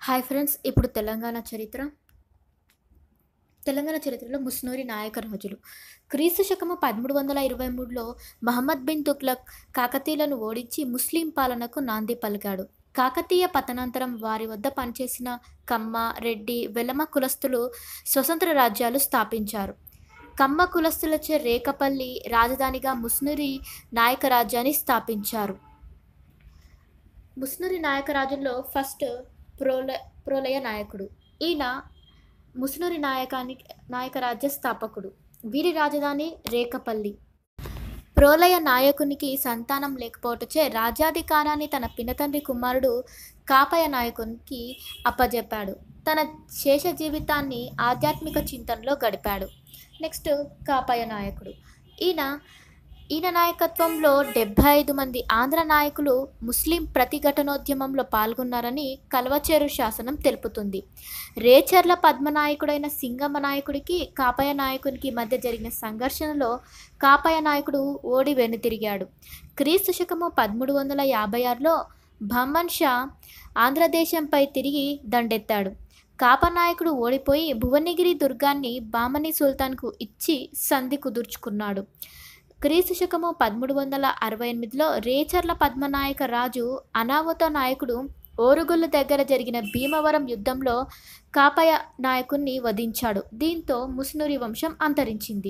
hi friends ఇప్పుడు తెలంగాణ చరిత్ర తెలంగాణ చరిత్రలో ముస్నూరి నాయక రాజులు క్రీస్తు శకము పదమూడు వందల ఇరవై మూడులో మహమ్మద్ బిన్ తుగ్లక్ కాకతీయులను ఓడించి ముస్లిం పాలనకు నాంది పలికాడు కాకతీయ పతనాంతరం వారి వద్ద పనిచేసిన కమ్మ రెడ్డి వెలమ కులస్తులు స్వతంత్ర రాజ్యాలు స్థాపించారు కమ్మ కులస్తులచే రేకపల్లి రాజధానిగా ముస్నూరి నాయక రాజ్యాన్ని స్థాపించారు ముస్నూరి నాయక రాజుల్లో ఫస్ట్ ప్రోల ప్రోలయ నాయకుడు ఈయన ముస్నూరి నాయకానికి నాయక రాజ్య స్థాపకుడు వీరి రాజధాని రేకపల్లి ప్రోలయ నాయకునికి సంతానం లేకపోవటచే రాజ్యాధికారాన్ని తన పినతండ్రి కుమారుడు కాపయ నాయకునికి అప్పజెప్పాడు తన శేష జీవితాన్ని ఆధ్యాత్మిక చింతనలో గడిపాడు నెక్స్ట్ కాపయ నాయకుడు ఈయన ఈయన నాయకత్వంలో డెబ్బై ఐదు మంది ఆంధ్ర నాయకులు ముస్లిం ప్రతిఘటనోద్యమంలో పాల్గొన్నారని కల్వచేరు శాసనం తెలుపుతుంది రేచర్ల పద్మనాయకుడైన సింగమ నాయకుడికి కాపయ నాయకునికి మధ్య జరిగిన సంఘర్షణలో కాపయ నాయకుడు ఓడి వెనుతిరిగాడు క్రీస్తు శకము పదమూడు వందల యాభై ఆరులో బహ్మన్ షా ఆంధ్రదేశంపై తిరిగి దండెత్తాడు కాపనాయకుడు ఓడిపోయి భువనగిరి దుర్గాన్ని బామని సుల్తాన్కు ఇచ్చి సంధి కుదుర్చుకున్నాడు క్రీస్తు శకము పదమూడు వందల అరవై ఎనిమిదిలో రేచర్ల పద్మనాయక రాజు అనావత నాయకుడు ఓరుగుల దగ్గర జరిగిన భీమవరం యుద్ధంలో కాపయ నాయకుణ్ణి వధించాడు దీంతో ముస్నూరి వంశం అంతరించింది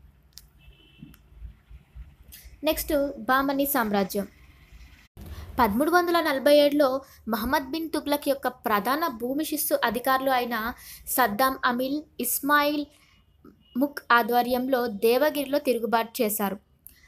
నెక్స్ట్ బామని సామ్రాజ్యం పదమూడు వందల నలభై ఏడులో మహమ్మద్ బిన్ తుగ్లక్ యొక్క ప్రధాన భూమి శిస్సు అధికారులు అయిన సద్దాం అమిల్ ఇస్మాయిల్ ముక్ ఆధ్వర్యంలో దేవగిరిలో తిరుగుబాటు చేశారు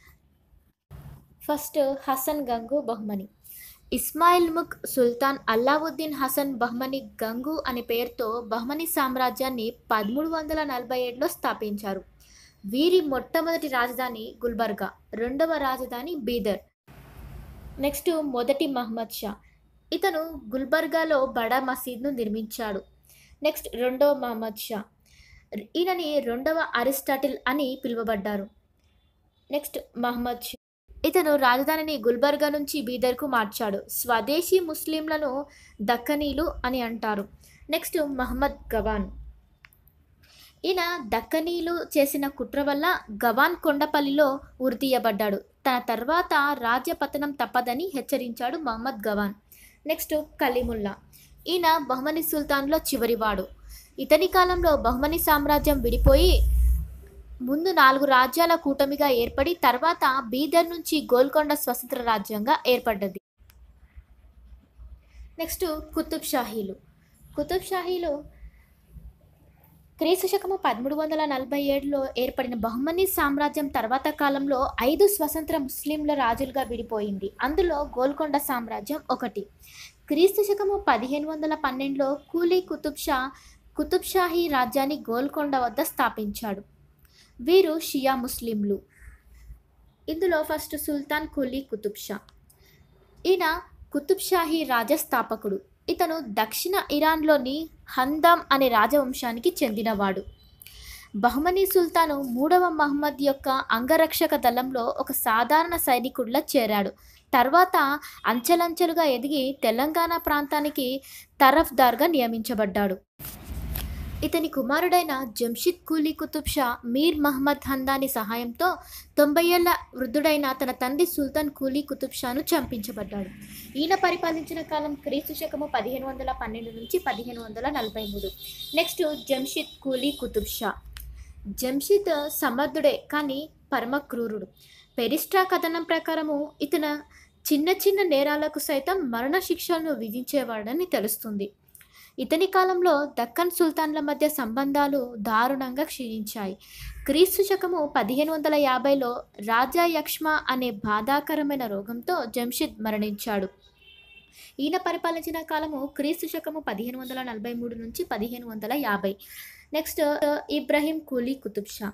ఫస్ట్ హసన్ గంగు బహ్మని ఇస్మాయిల్ ముక్ సుల్తాన్ అల్లావుద్దీన్ హసన్ బహ్మని గంగు అనే పేరుతో బహ్మని సామ్రాజ్యాన్ని పదమూడు వందల నలభై ఏడులో స్థాపించారు వీరి మొట్టమొదటి రాజధాని గుల్బర్గా రెండవ రాజధాని బీదర్ నెక్స్ట్ మొదటి మహమ్మద్ షా ఇతను గుల్బర్గాలో బడా మసీద్ను నిర్మించాడు నెక్స్ట్ రెండవ మహమ్మద్ షా ఈయనని రెండవ అరిస్టాటిల్ అని పిలువబడ్డారు నెక్స్ట్ మహమ్మద్ షా ఇతను రాజధానిని గుల్బర్గా నుంచి బీదర్కు మార్చాడు స్వదేశీ ముస్లింలను దక్కనీలు అని అంటారు నెక్స్ట్ మహమ్మద్ గవాన్ ఈయన దక్కనీలు చేసిన కుట్ర వల్ల గవాన్ కొండపల్లిలో ఉరితీయబడ్డాడు తన తర్వాత రాజ్య పతనం తప్పదని హెచ్చరించాడు మహమ్మద్ గవాన్ నెక్స్ట్ కలీముల్లా ఈయన బహ్మని సుల్తాన్లో చివరివాడు ఇతని కాలంలో బహుమని సామ్రాజ్యం విడిపోయి ముందు నాలుగు రాజ్యాల కూటమిగా ఏర్పడి తర్వాత బీదర్ నుంచి గోల్కొండ స్వతంత్ర రాజ్యంగా ఏర్పడ్డది నెక్స్ట్ కుతుబ్ షాహీలు కుతుబ్ షాహీలు క్రీస్తు శకము పదమూడు వందల నలభై ఏడులో ఏర్పడిన బహుమని సామ్రాజ్యం తర్వాత కాలంలో ఐదు స్వతంత్ర ముస్లింల రాజులుగా విడిపోయింది అందులో గోల్కొండ సామ్రాజ్యం ఒకటి క్రీస్తు శకము పదిహేను వందల పన్నెండులో కూలీ కుతుబ్ షా కుతుబ్ షాహీ రాజ్యాన్ని గోల్కొండ వద్ద స్థాపించాడు వీరు షియా ముస్లింలు ఇందులో ఫస్ట్ సుల్తాన్ కూలీ కుతుబ్ షా ఈయన కుతుబ్ షాహీ రాజస్థాపకుడు ఇతను దక్షిణ ఇరాన్లోని హందాం అనే రాజవంశానికి చెందినవాడు బహ్మనీ సుల్తాను మూడవ మహమ్మద్ యొక్క అంగరక్షక దళంలో ఒక సాధారణ సైనికుడిలా చేరాడు తర్వాత అంచెలంచెలుగా ఎదిగి తెలంగాణ ప్రాంతానికి తరఫ్దార్గా నియమించబడ్డాడు ఇతని కుమారుడైన జంషిద్ కూలీ కుతుబ్ షా మీర్ మహమ్మద్ హందాని సహాయంతో తొంభై ఏళ్ల వృద్ధుడైన తన తండ్రి సుల్తాన్ కూలీ కుతుబ్ షాను చంపించబడ్డాడు ఈయన పరిపాలించిన కాలం క్రీస్తు శకము పదిహేను వందల పన్నెండు నుంచి పదిహేను వందల నలభై మూడు నెక్స్ట్ జంషిద్ కూలీ కుతుబ్ షా జంషిద్ సమర్థుడే కానీ పరమ క్రూరుడు పెరిస్ట్రా కథనం ప్రకారము ఇతను చిన్న చిన్న నేరాలకు సైతం మరణ శిక్షలను విధించేవాడని తెలుస్తుంది ఇతని కాలంలో దక్కన్ సుల్తాన్ల మధ్య సంబంధాలు దారుణంగా క్షీణించాయి క్రీస్తు శకము పదిహేను వందల యాభైలో రాజా యక్ష్మ అనే బాధాకరమైన రోగంతో జంషిద్ మరణించాడు ఈయన పరిపాలించిన కాలము క్రీస్తు శకము పదిహేను వందల నలభై మూడు నుంచి పదిహేను వందల యాభై నెక్స్ట్ ఇబ్రహీం కూలీ కుతుబ్ షా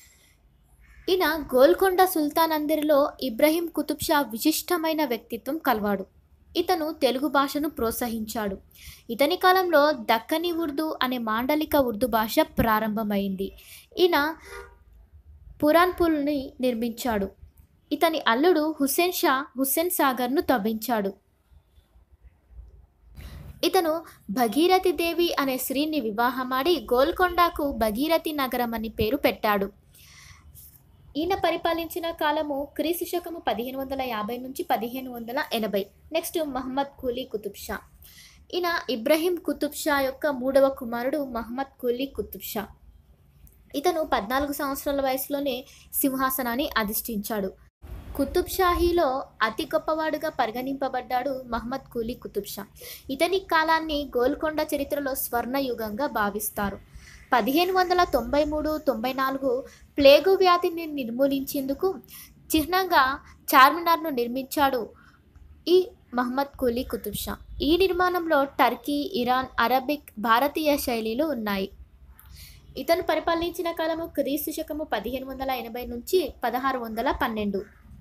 ఈయన గోల్కొండ సుల్తాన్ అందరిలో ఇబ్రహీం కుతుబ్ షా విశిష్టమైన వ్యక్తిత్వం కలవాడు ఇతను తెలుగు భాషను ప్రోత్సహించాడు ఇతని కాలంలో దక్కని ఉర్దూ అనే మాండలిక ఉర్దూ భాష ప్రారంభమైంది ఈయన పురాన్పుల్ని నిర్మించాడు ఇతని అల్లుడు హుస్సేన్ షా హుస్సేన్ సాగర్ను తవ్వించాడు ఇతను భగీరథి దేవి అనే స్త్రీని వివాహమాడి గోల్కొండకు భగీరథి నగరం అని పేరు పెట్టాడు ఈయన పరిపాలించిన కాలము క్రీస్తు శకము పదిహేను వందల యాభై నుంచి పదిహేను వందల ఎనభై నెక్స్ట్ మహమ్మద్ కూలీ కుతుబ్ షా ఈయన ఇబ్రహీం కుతుబ్ షా యొక్క మూడవ కుమారుడు మహమ్మద్ కూలీ కుతుబ్ షా ఇతను పద్నాలుగు సంవత్సరాల వయసులోనే సింహాసనాన్ని అధిష్ఠించాడు కుతుబ్ షాహీలో అతి గొప్పవాడుగా పరిగణింపబడ్డాడు మహమ్మద్ కూలీ కుతుబ్ షా ఇతని కాలాన్ని గోల్కొండ చరిత్రలో స్వర్ణయుగంగా భావిస్తారు పదిహేను వందల తొంభై మూడు తొంభై నాలుగు ప్లేగు వ్యాధిని నిర్మూలించేందుకు చిహ్నంగా చార్మినార్ను నిర్మించాడు ఈ మహమ్మద్ కూలీ కుతుబ్ షా ఈ నిర్మాణంలో టర్కీ ఇరాన్ అరబిక్ భారతీయ శైలిలు ఉన్నాయి ఇతను పరిపాలించిన కాలము క్రీస్తు శకము పదిహేను వందల ఎనభై నుంచి పదహారు వందల పన్నెండు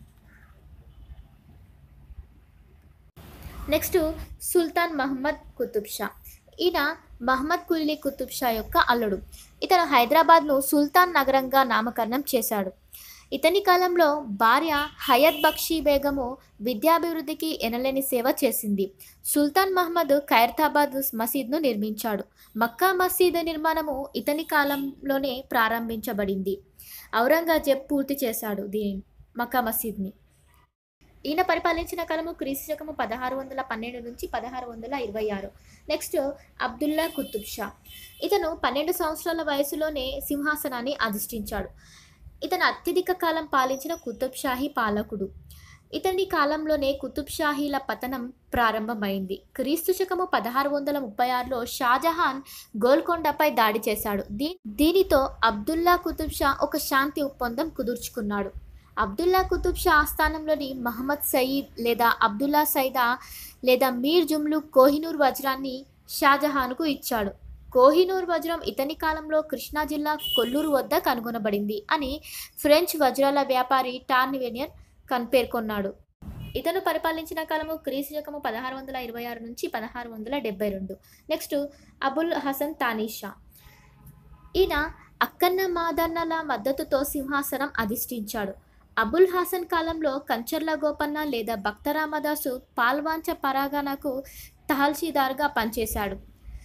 నెక్స్ట్ సుల్తాన్ మహమ్మద్ కుతుబ్ షా ఈయన మహమ్మద్ కుల్లీ కుతుబ్ షా యొక్క అల్లుడు ఇతను హైదరాబాద్ను సుల్తాన్ నగరంగా నామకరణం చేశాడు ఇతని కాలంలో భార్య హయత్ బక్షీ బేగము విద్యాభివృద్ధికి ఎనలేని సేవ చేసింది సుల్తాన్ మహమ్మద్ ఖైరతాబాద్ మసీద్ను నిర్మించాడు మక్కా మసీద్ నిర్మాణము ఇతని కాలంలోనే ప్రారంభించబడింది ఔరంగజేబ్ పూర్తి చేశాడు దీని మక్కా మసీద్ని ఈయన పరిపాలించిన కాలము క్రీస్తు శకము పదహారు వందల పన్నెండు నుంచి పదహారు వందల ఇరవై ఆరు నెక్స్ట్ అబ్దుల్లా కుతుబ్ షా ఇతను పన్నెండు సంవత్సరాల వయసులోనే సింహాసనాన్ని అధిష్ఠించాడు ఇతను అత్యధిక కాలం పాలించిన కుతుబ్ షాహీ పాలకుడు ఇతని కాలంలోనే కుతుబ్ షాహీల పతనం ప్రారంభమైంది క్రీస్తు శకము పదహారు వందల ముప్పై ఆరులో షాజహాన్ గోల్కొండపై దాడి చేశాడు దీ దీనితో అబ్దుల్లా కుతుబ్ షా ఒక శాంతి ఒప్పందం కుదుర్చుకున్నాడు అబ్దుల్లా కుతుబ్ షా ఆస్థానంలోని మహమ్మద్ సయీద్ లేదా అబ్దుల్లా సైదా లేదా మీర్ జుమ్లు కోహినూర్ వజ్రాన్ని షాజహాన్కు ఇచ్చాడు కోహినూర్ వజ్రం ఇతని కాలంలో కృష్ణా జిల్లా కొల్లూరు వద్ద కనుగొనబడింది అని ఫ్రెంచ్ వజ్రాల వ్యాపారి టార్నివెనియర్ కన్ పేర్కొన్నాడు ఇతను పరిపాలించిన కాలము క్రీస్తు శకము పదహారు వందల ఇరవై ఆరు నుంచి పదహారు వందల డెబ్బై రెండు నెక్స్ట్ అబుల్ హసన్ తానీషా ఈయన అక్కన్న మాదన్నల మద్దతుతో సింహాసనం అధిష్ఠించాడు అబుల్ హాసన్ కాలంలో కంచర్ల గోపన్న లేదా భక్త రామదాసు పాల్వాంచ పరాగణకు తహల్సీదార్గా పనిచేశాడు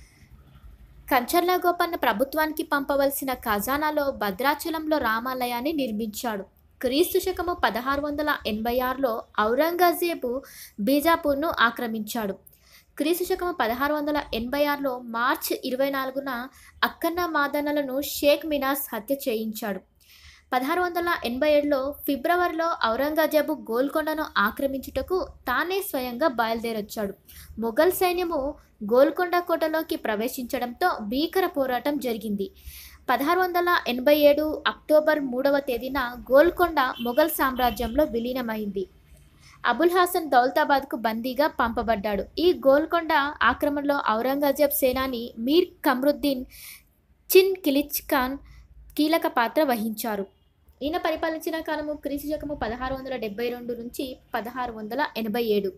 కంచర్ల గోపన్న ప్రభుత్వానికి పంపవలసిన ఖజానాలో భద్రాచలంలో రామాలయాన్ని నిర్మించాడు క్రీస్తు శకము పదహారు వందల ఎనభై ఆరులో ఔరంగజేబు బీజాపూర్ను ఆక్రమించాడు క్రీస్తు శకము పదహారు వందల ఎనభై ఆరులో మార్చ్ ఇరవై నాలుగున అక్కన్న మాదన్నలను షేక్ మినాస్ హత్య చేయించాడు పదహారు వందల ఎనభై ఏడులో ఫిబ్రవరిలో ఔరంగజేబు గోల్కొండను ఆక్రమించుటకు తానే స్వయంగా బయలుదేరొచ్చాడు మొఘల్ సైన్యము గోల్కొండ కోటలోకి ప్రవేశించడంతో భీకర పోరాటం జరిగింది పదహారు వందల ఎనభై ఏడు అక్టోబర్ మూడవ తేదీన గోల్కొండ మొఘల్ సామ్రాజ్యంలో విలీనమైంది అబుల్ హాసన్ దౌలతాబాద్కు బందీగా పంపబడ్డాడు ఈ గోల్కొండ ఆక్రమణలో ఔరంగజేబ్ సేనాని మీర్ కమ్రుద్దీన్ చిన్ కిలిచ్ ఖాన్ కీలక పాత్ర వహించారు ఈయన పరిపాలించిన కాలము క్రీస్తు శకము పదహారు వందల డెబ్బై రెండు నుంచి పదహారు వందల ఎనభై ఏడు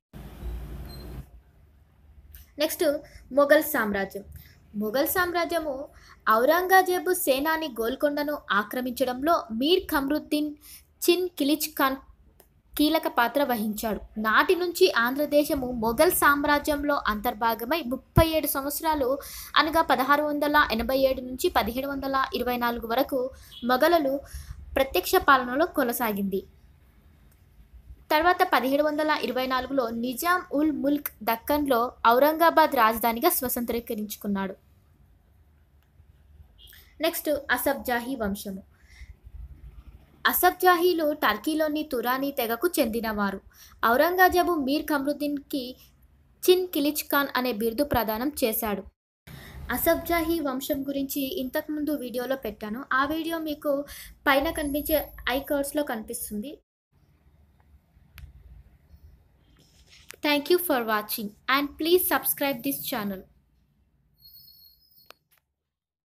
నెక్స్ట్ మొఘల్ సామ్రాజ్యం మొఘల్ సామ్రాజ్యము ఔరంగజేబు సేనాని గోల్కొండను ఆక్రమించడంలో మీర్ కమ్రుద్దీన్ చిన్ కిలిచ్ ఖాన్ కీలక పాత్ర వహించాడు నాటి నుంచి ఆంధ్రదేశము మొఘల్ సామ్రాజ్యంలో అంతర్భాగమై ముప్పై ఏడు సంవత్సరాలు అనగా పదహారు వందల ఎనభై ఏడు నుంచి పదిహేడు వందల ఇరవై నాలుగు వరకు మొఘలులు ప్రత్యక్ష పాలనలో కొనసాగింది తర్వాత పదిహేడు వందల ఇరవై నాలుగులో నిజాం ఉల్ ముల్క్ దక్కన్లో ఔరంగాబాద్ రాజధానిగా స్వతంత్రీకరించుకున్నాడు నెక్స్ట్ అసబ్జాహీ వంశము అసబ్జాహీలు టర్కీలోని తురానీ తెగకు చెందినవారు ఔరంగజేబు మీర్ కమ్రుద్దీన్కి చిన్ కిలిచ్ ఖాన్ అనే బిరుదు ప్రదానం చేశాడు అసబ్జాహీ వంశం గురించి ఇంతకుముందు వీడియోలో పెట్టాను ఆ వీడియో మీకు పైన కనిపించే ఐ కార్డ్స్లో కనిపిస్తుంది thank you for watching and please subscribe this channel